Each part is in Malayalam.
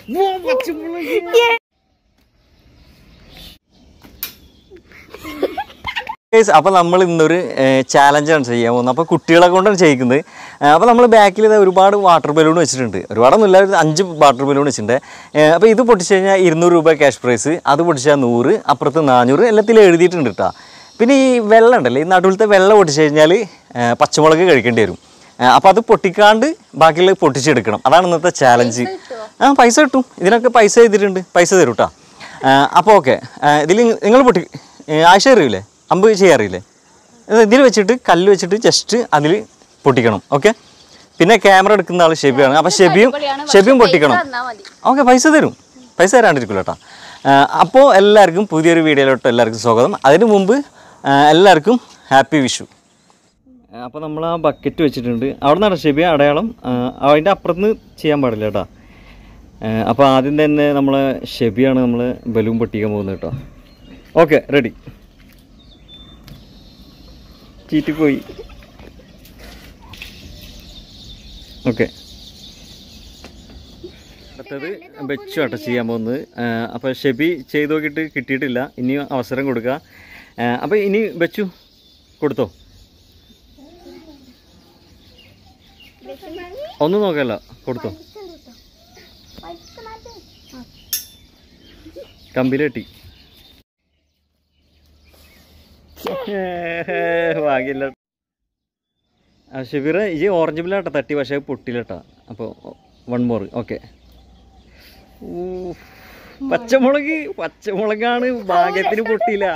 Guys, അപ്പോൾ നമ്മൾ ഇന്നൊരു ചാലഞ്ചാണ് ചെയ്യാൻ പോകുന്നത് അപ്പോൾ കുട്ടികളെ കൊണ്ടാണ് ചെയ്യിക്കുന്നത് അപ്പോൾ നമ്മൾ ബാക്കിൽ ഇതാ ഒരുപാട് വാട്ടർ ബലൂൺ വെച്ചിട്ടുണ്ട് ഒരുപാടൊന്നുമില്ല ഒരു അഞ്ച് വാട്ടർ ബലൂൺ വെച്ചിട്ടുണ്ട് അപ്പോൾ ഇത് പൊട്ടിച്ച് കഴിഞ്ഞാൽ ഇരുന്നൂറ് രൂപ ക്യാഷ് പ്രൈസ് അത് പൊട്ടിച്ചാൽ നൂറ് അപ്പുറത്ത് നാനൂറ് എല്ലാത്തിലും എഴുതിയിട്ടുണ്ട് കേട്ടോ പിന്നെ ഈ വെള്ളം ഉണ്ടല്ലോ ഈ നടുവിലത്തെ വെള്ളം പൊട്ടിച്ച് കഴിഞ്ഞാൽ പച്ചമുളക് കഴിക്കേണ്ടി വരും അപ്പോൾ അത് പൊട്ടിക്കാണ്ട് ബാക്കിയുള്ള പൊട്ടിച്ചെടുക്കണം അതാണ് ഇന്നത്തെ ചാലഞ്ച് ആ പൈസ കിട്ടും ഇതിനൊക്കെ പൈസ ചെയ്തിട്ടുണ്ട് പൈസ തരും കേട്ടോ അപ്പോൾ ഓക്കെ ഇതിൽ നിങ്ങൾ പൊട്ടി ഏ, ആശ അറിയില്ലേ അമ്പ് ചെയ്യാറില്ലേ ഇതിൽ വെച്ചിട്ട് കല്ല് വെച്ചിട്ട് ജസ്റ്റ് അതിൽ പൊട്ടിക്കണം ഓക്കെ പിന്നെ ക്യാമറ എടുക്കുന്ന ആൾ ഷെബിയാണ് അപ്പോൾ ഷെബിയും ഷെബിയും പൊട്ടിക്കണം ഓക്കെ പൈസ തരും പൈസ തരാണ്ടിരിക്കില്ല കേട്ടോ അപ്പോൾ എല്ലാവർക്കും പുതിയൊരു വീഡിയോയിലോട്ട് എല്ലാവർക്കും സ്വാഗതം അതിന് മുമ്പ് ആ, എല്ലാവർക്കും ഹാപ്പി വിഷു അപ്പോൾ നമ്മൾ ആ ബക്കറ്റ് വെച്ചിട്ടുണ്ട് അവിടെ നിന്നാണ് ഷെബി അടയാളം ആ, അതിൻ്റെ അപ്പുറത്ത് ചെയ്യാൻ പാടില്ല കേട്ടോ അപ്പോൾ ആദ്യം തന്നെ നമ്മളെ ഷെബിയാണ് നമ്മൾ ബലൂൺ പൊട്ടിക്കാൻ പോകുന്നത് കേട്ടോ ഓക്കെ റെഡി ചീറ്റിപ്പോയി ഓക്കെ അടുത്തത് ബെച്ചു ആട്ടോ ചെയ്യാൻ പോകുന്നത് അപ്പോൾ ഷെബി ചെയ്ത് നോക്കിയിട്ട് കിട്ടിയിട്ടില്ല ഇനി അവസരം കൊടുക്കുക അപ്പോൾ ഇനി ബെച്ചു കൊടുത്തോ ഒന്നും നോക്കല്ല കൊടുത്തോ കമ്പിൽ കെട്ടി ഭാഗ്യല്ല ആ ഷെബീർ ഈ ഓറഞ്ച് ബില്ലാട്ടോ തട്ടി പക്ഷേ പൊട്ടിയില്ലട്ടാ അപ്പോൾ വൺ മോർ ഓക്കെ പച്ചമുളക് പച്ചമുളകാണ് ഭാഗ്യത്തിന് പൊട്ടിയില്ല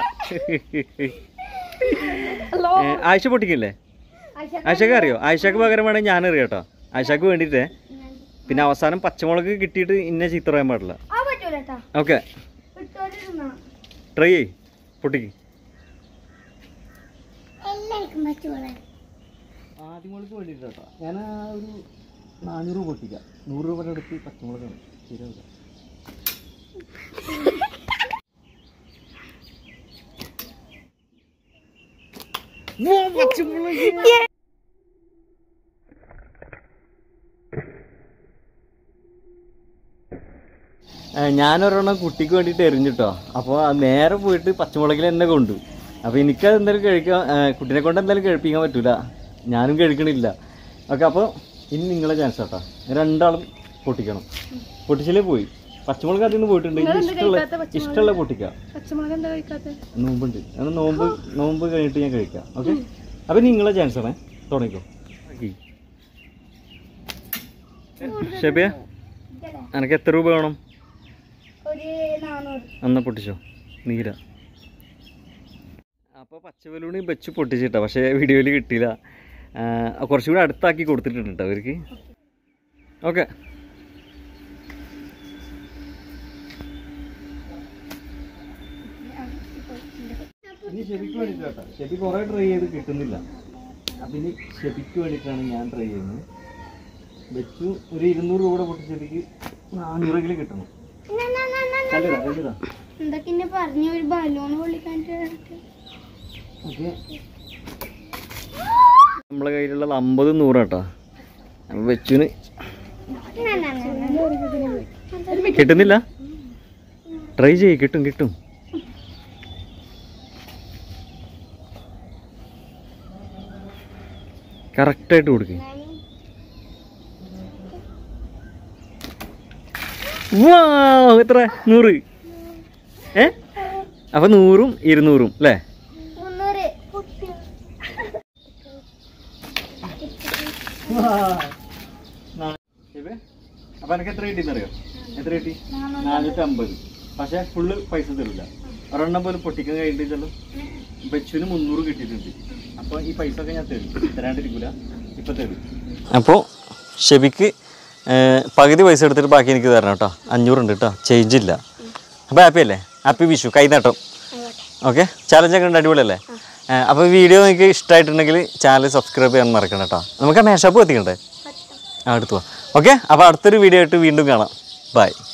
ഏ, ആയിഷ പൊട്ടിക്കില്ലേ ആയിഷക്ക് അറിയോ ആയിഷക്ക് പകരം വേണമെങ്കിൽ ഞാൻ അറിയാം കേട്ടോ ആയിഷക്ക് വേണ്ടിയിട്ടേ പിന്നെ അവസാനം പച്ചമുളക് കിട്ടിയിട്ട് ഇന്ന ചീത്ത പറയാൻ പാടില്ല ആ പറ്റൂലട്ടാ ഓക്കെ ഇട്ടോണ്ടിരുന്നാ ട്രൈ ചെയ് പൊട്ടിക്ക് എല്ലാവർക്കും പറ്റൂല ആദ്യമുളക്ക് വേണ്ടിയിട്ട് കേട്ടോ ഞാൻ ഒരു നാനൂറ് പൊട്ടിക്കാം നൂറ് രൂപ എടുത്ത് പച്ചമുളകാണ് ശരിയാവില്ല ഞാനൊരെണ്ണം കുട്ടിക്ക് വേണ്ടിയിട്ട് എറിഞ്ഞിട്ടോ അപ്പോൾ നേരെ പോയിട്ട് പച്ചമുളകിൽ എന്നെ കൊണ്ടു അപ്പോൾ എനിക്കത് എന്തായാലും കഴിക്കാൻ ആ, കുട്ടീനെ കൊണ്ട് എന്തായാലും കഴിപ്പിക്കാൻ പറ്റൂല ഞാനും കഴിക്കണില്ല ഓക്കെ അപ്പോൾ ഇനി നിങ്ങളെ ചാൻസ് കേട്ടോ രണ്ടാളും പൊട്ടിക്കണം പൊട്ടിച്ചിലേ പോയി പച്ചമുളക് അതിൽ നിന്ന് പോയിട്ടുണ്ട് ഇനി ഇഷ്ടമുള്ള ഇഷ്ടമുള്ള പൊട്ടിക്കാം പച്ചമുളക് എന്താ കഴിക്കാത്ത നോമ്പുണ്ട് അത് നോമ്പ് നോമ്പ് കഴിഞ്ഞിട്ട് ഞാൻ കഴിക്കാം ഓക്കെ അപ്പം നിങ്ങളെ ചാൻസ് ആണേ തുടങ്ങിക്കോ ഷെബിയ എനക്ക് എത്ര രൂപ വേണം ഒരു നാനൂറ് എന്നാ പൊട്ടിച്ചോ നീര അപ്പോൾ പച്ചവലൂണി വെച്ച് പൊട്ടിച്ചിട്ടാ പക്ഷേ വീഡിയോയിൽ കിട്ടിയില്ല ആ, കുറച്ചുകൂടി അടുത്താക്കി കൊടുത്തിട്ടുണ്ട് കേട്ടോ അവർക്ക് ഓക്കെ ഇനി ഷെബിക്ക് വേണ്ടിയിട്ട് കേട്ടോ ഷെബി കുറേ ട്രൈ ചെയ്ത് കിട്ടുന്നില്ല അപ്പം ഇനി ഷെബിക്ക് വേണ്ടിയിട്ടാണ് ഞാൻ ട്രൈ ചെയ്യുന്നത് വെച്ചു ഒരു ഇരുന്നൂറ് രൂപ പൊട്ടി ഷെബിക്ക് നാനൂറെങ്കിലും കിട്ടണം കണ്ടിതാ കണ്ടിതാ എന്തൊക്കെ എന്നെ പറഞ്ഞു ഒരു ബലൂൺ പൊള്ളിക്കാനായിട്ട് ഓക്കെ നമ്മളെ കയ്യിലുള്ളത് അമ്പത് നൂറ് കേട്ടോ വെച്ചുന് കിട്ടുന്നില്ല ട്രൈ ചെയ്യ് കിട്ടും കിട്ടും കറക്റ്റായിട്ട് കൊടുക്ക് വാ എത്ര നൂറ് ഏ അപ്പൊ നൂറും ഇരുന്നൂറും അല്ലേ മുന്നൂറ് അപ്പൊ എനിക്ക് എത്ര കിട്ടിയെന്നറിയോ എത്ര കിട്ടി നാനൂറ്റി അമ്പത് പക്ഷെ ഫുള്ള് പൈസ തരില്ല ഒരെണ്ണം പോലും പൊട്ടിക്കാൻ കഴിഞ്ഞിട്ടില്ലല്ലോ ബച്ചുവിന് മുന്നൂറ് കിട്ടിയിട്ടുണ്ട് അപ്പൊ ഈ പൈസ ഒക്കെ ഞാൻ തരും തരാണ്ടിരിക്കൂല ഇപ്പൊ തരും അപ്പോൾ ഷെബിക്ക് പകുതി പൈസ എടുത്തിട്ട് ബാക്കി എനിക്ക് തരണം കേട്ടോ അഞ്ഞൂറുണ്ട് കേട്ടോ ചേഞ്ച് ഇല്ല അപ്പോൾ ഹാപ്പി അല്ലേ ഹാപ്പി വിഷു കൈ നട്ടം ഓക്കെ ചാലഞ്ചൊക്കെ ഉണ്ട് അടിപൊളിയല്ലേ അപ്പോൾ വീഡിയോ നിങ്ങൾക്ക് ഇഷ്ടമായിട്ടുണ്ടെങ്കിൽ ചാനൽ സബ്സ്ക്രൈബ് ചെയ്യാൻ മറക്കണം കേട്ടോ നമുക്ക് ആ മേശാപ്പ് എത്തിക്കണ്ടേ ആ അടുത്ത് പോവാം ഓക്കെ അപ്പോൾ അടുത്തൊരു വീഡിയോ ആയിട്ട് വീണ്ടും കാണാം ബൈ